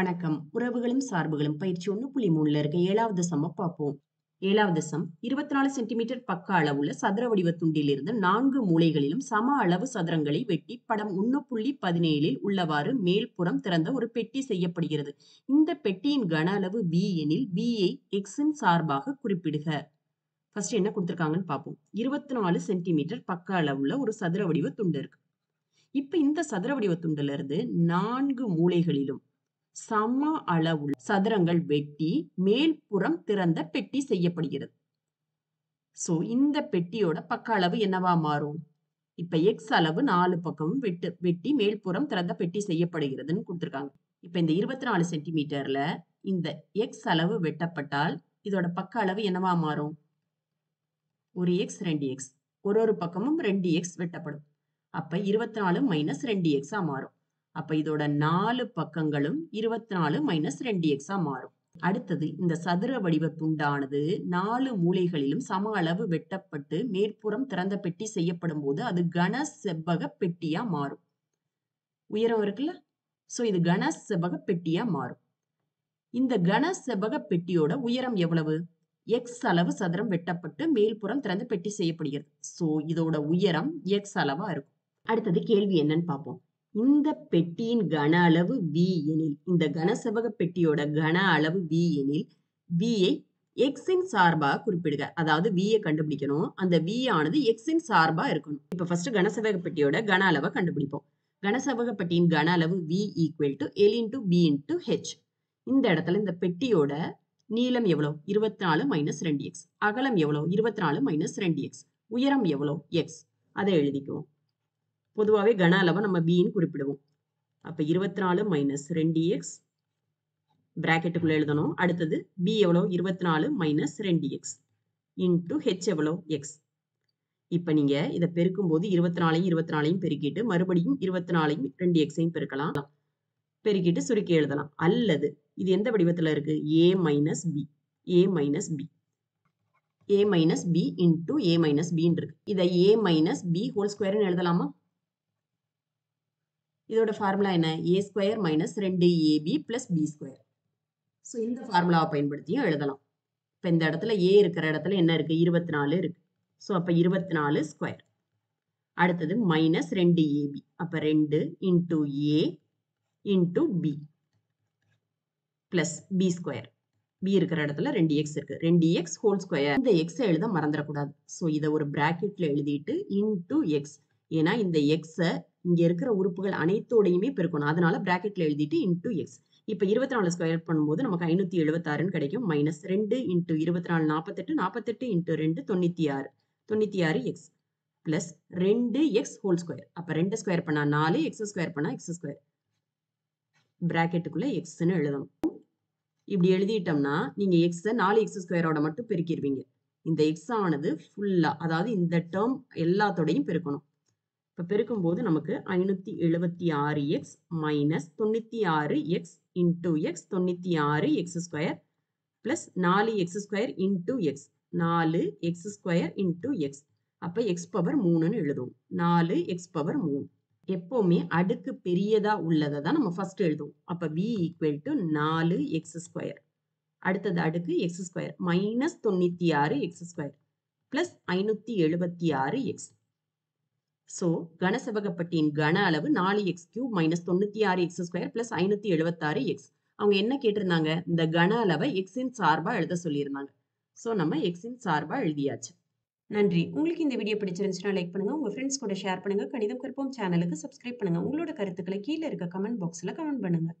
வணக்கம். உறவுகளும் சார்புகளும் பயிற்சி 1.3ல இருக்க 7வது சம்ம பார்ப்போம். 7வது சம் 24 சென்டிமீட்டர் பக்க அளவுள்ள சதுர வடிவ துண்டிலிருந்து 4 மூலைகளிலும் சம அளவு சதுரங்களை வெட்டி படம் 1.17ல் உள்ளவாறு மேல்புறம் திறந்த ஒரு பெட்டி செய்யப்படுகிறது. இந்த பெட்டியின் கன அளவு V எனில் V ஐ Xன் சார்பாக குறிப்பிடுக. ஃபர்ஸ்ட் என்ன குடுத்திருக்காங்கன்னு பார்ப்போம். 24 சென்டிமீட்டர் பக்க அளவுள்ள ஒரு சதுர வடிவ துண்டு இருக்கு. இப்ப இந்த சதுர வடிவ துண்டுல இருந்து 4 மூலைகளிலும் சம அளவுள்ள சதுரங்கள் வெட்டி மேல்புறம் திறந்த பெட்டி செய்யப்படுகிறது. சோ இந்த பெட்டியோட பக்க அளவு என்னவா மாறும்? இப்ப X அளவு 4 பக்கமும் வெட்டு வெட்டி மேல்புறம் திறந்த பெட்டி செய்யப்படுகிறதுன்னு குடுத்திருக்காங்க. இப்ப இந்த 24 சென்டிமீட்டர்ல இந்த X அளவு வெட்டப்பட்டால் இதோட பக்க அளவு என்னவா மாறும்? ஒரு X 2X. ஒரு ஒரு பக்கமும் 2X வெட்டப்படும். அப்ப 24 மைனஸ் 2X ஆ மாறும். அப்ப இதோட 4 பக்கங்களும் 24 மைனஸ் 2X ஆ மாறும். அடுத்தது இந்த சதுர வடிவ துண்டானது 4 மூலைகளிலும் சம அளவு வெட்டப்பட்டு மேற்புறம் திறந்த பெட்டி செய்யப்படும்போது அது கன செவ்வக பெட்டியா மாறும். உயரம் இருக்குல்ல? சோ இது கன செவ்வக பெட்டியா மாறும். இந்த கன செவ்வக பெட்டியோட உயரம் எவ்வளவு? X அளவு சதுரம் வெட்டப்பட்டு மேல்புறம் திறந்த பெட்டி செய்யப்படுகிறது. சோ இதோட உயரம் X அளவா இருக்கும். அடுத்தது கேள்வி என்னன்னு பார்ப்போம். இந்த பெட்டியின் கன அளவு V எனில் இந்த கன செவ்வக பெட்டியோட கன அளவு V எனில் V ஐ Xன் சார்பாக குறிப்பிடுக. அதாவது V ய கண்டுபிடிக்கணும். அந்த V ஆனது Xன் சார்பா இருக்கணும். இப்ப ஃபர்ஸ்ட் கனசெவ்வக பெட்டியோட கன அளவ கண்டுபிடிப்போம். கனசெவ்வக பெட்டியின் கன அளவு V equal to L into B into H. இந்த இடத்துல இந்த பெட்டியோட நீளம் எவ்வளவு? 24 மைனஸ் 2x. அகலம் எவ்வளவு? 24 மைனஸ் 2x. உயரம் எவ்வளவு? x. அதை எழுதிக்குவோம். பொதுவாவே கன அளவை நம்ம bன்னு குறிப்பிடுவோம். அப்ப 24 மைனஸ் 2x பிராக்கெட்டுக்குள்ள எழுதணும். அடுத்தது b எவ்வளவு? 24 மைனஸ் 2x இன்டு h எவ்வளவு? x. இப்ப நீங்க இத பெருக்கும்போது 24யும் 24யும் பெருக்கிட்டு மறுபடியும் 24யும் 2xையும் பெருக்கலாம். பெருக்கிட்டு சுருக்கி எழுதலாம். அல்லது இது எந்த வடிவத்துல இருக்கு? a minus b. a minus b. a minus b into a minus b இருக்கு. இத a மைனஸ் b ஹோல் ஸ்கொயர்னு எழுதலாமா? இதோட ஃபார்முலா என்ன? a square minus 2ab plus b square. So இந்த ஃபார்முலாவை பயன்படுத்தியும் எழுதலாம். இப்ப இந்த இடத்துல a இருக்கிற இடத்துல என்ன இருக்கு? 24 இருக்கு. சோ அப்ப 24 ஸ்கொயர். அடுத்தது மைனஸ் 2ab. அப்ப 2 into a into b plus b square. b இருக்கிற இடத்துல 2x இருக்கு. 2x whole square. இந்த x எழுத மறந்துடக்கூடாது. சோ இத ஒரு பிராக்கெட்ல எழுதிட்டு இன்டு x. ஏன்னா இந்த x இங்க இருக்கிற உறுப்புகள் அனைத்தோடையுமே பெருக்கணும். அதனால பிராக்கெட்ல எழுதிட்டு இன்டு x. இப்ப 24 ஸ்கொயர் பண்ணும்போது நமக்கு 576ன்னு கிடைக்கும். Minus 2 into 24 48 48 into 2 96. 96x plus 2x whole square. அப்ப 2 ஸ்கொயர் பண்ணா 4 x ஸ்கொயர் பண்ணா x ஸ்கொயர். பிராக்கெட்டுக்குள்ள xன்னு எழுதணும். இப்படி எழுதிட்டோம்னா நீங்க x 4x ஸ்கொயரோட மட்டும் பெருக்கிருவீங்க. இந்த x ஆனது ஃபுல்லா அதாவது இந்த டேர்ம் எல்லாத்தோடையும் பெருக்கணும். இப்ப பெருக்கும்போது நமக்கு 576x minus 96x into x 96x square plus 4x square into x 4x square into x. அப்ப x பவர் 3ன்னு எழுதுவோம். 4x power 3. எப்பவுமே அடுக்கு பெரியதா உள்ளத தான் நம்ம ஃபர்ஸ்ட் எழுதுவோம். அப்ப v equal to 4x square. அடுத்தது அடுக்கு x square minus 96x square plus 576x. So கனசெவ்வக பெட்டியின் கன அளவு 4x cube minus 96x square plus 576x. அவங்க என்ன கேட்டிருந்தாங்க? இந்த கன அளவை xன் சார்பா எழுத சொல்லியிருந்தாங்க. சோ நம்ம xன் சார்பா எழுதியாச்சு. நன்றி. உங்களுக்கு இந்த வீடியோ பிடிச்சிருந்துச்சுன்னா லைக் பண்ணுங்க. உங்க ஃப்ரெண்ட்ஸ் கூட ஷேர் பண்ணுங்க. கணிதம் கற்போம் சேனலுக்கு சப்ஸ்கிரைப் பண்ணுங்க. உங்களோட கருத்துக்களை கீழ இருக்க கமெண்ட் பாக்ஸ்ல கமெண்ட் பண்ணுங்க.